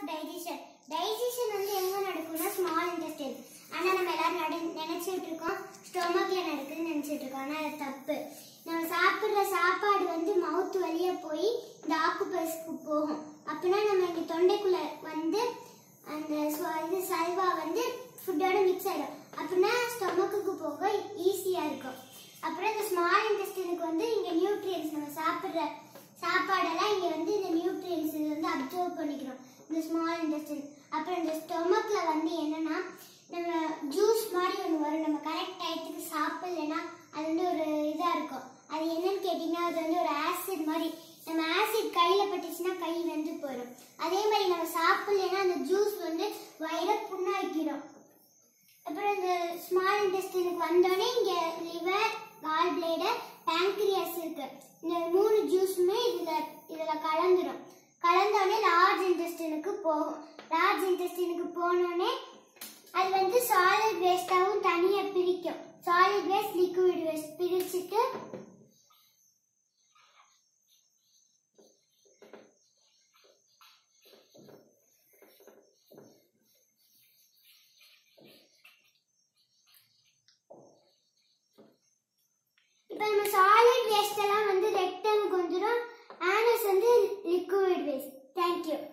digestion digestion வந்து எங்க நடக்கும்னா ஸ்மால் இன்டெஸ்டைன் ஆனா நம்ம எல்லாரும் நட நினைச்சிட்டு இருக்கோம் ஸ்டொமக்ல நடக்குதுன்னு நினைச்சிட்டு இருக்கோம் ஆனா அது தப்பு நம்ம சாப்பிடுற சாப்பாடு வந்து மவுத் வழியா போய் இந்த ஆக்குபஸ்க்கு போகும் அப்படின்னா நம்ம இங்க தொண்டைக்குள்ள வந்து அந்த ஸ்வ- இது சல்வா வந்து ஃபுட்டோட மிக்ஸ் ஆயிடும் அப்படின்னா ஸ்டொமக்குக்கு போக ஈஸியா இருக்கும் அப்புறம் இந்த ஸ்மால் இன்டெஸ்டினுக்கு வந்து இங்க நியூட்ரியன்ஸ் நம்ம சாப்பிடுற சாப்பாடெல்லாம் இங்க வந்து இந்த நியூட்ரியன்ஸ் இது வந்து அப்சர்வ் பண்ணிக்கிறோம் இந்த ஸ்மால் இன்டெஸ்டின் அப்புறம் இந்த ஸ்டொமக்ல வந்து என்னன்னா நம்ம ஜூஸ் மாதிரி ஒன்று வரும் நம்ம கரெக்ட் டயத்துக்கு சாப்பிடலைன்னா அது வந்து ஒரு இதா இருக்கும் அது என்னன்னு கேட்டிங்கன்னா அது வந்து ஒரு ஆசிட் மாதிரி நம்ம ஆசிட் கையில பட்டுச்சுன்னா கை வெந்து போயிடும் அதே மாதிரி நம்ம சாப்பிடலைன்னா அந்த ஜூஸ் வந்து வயிறை புண்ணாக்கிடும் அப்புறம் இந்த ஸ்மால் இன்டெஸ்டினுக்கு வந்தோடனே இங்க லிவர் கால் பிளேடர் பேங்க்ரியாஸ் இருக்கு இந்த மூணு ஜூஸுமே இதுல இதுல கலந்துரும் கலந்தோடனே லார்ஜ் இன்டெஸ்டினுக்கு போகும் லார்ஜ் இன்டெஸ்டினுக்கு போனோடனே அது வந்து சாலிட் வேஸ்டாவும் தனியா பிரிக்கும் சாலிட் வேஸ்ட் லிக்விட் வேஸ்ட் பிரிச்சுட்டு இப்போ நம்ம சாலிட் வேஸ்ட் எல்லாம் வந்து ரெக்டமுக்கு வந்துடும் ஆனஸ் வந்து லிக்விட் வேஸ்ட் தேங்க்யூ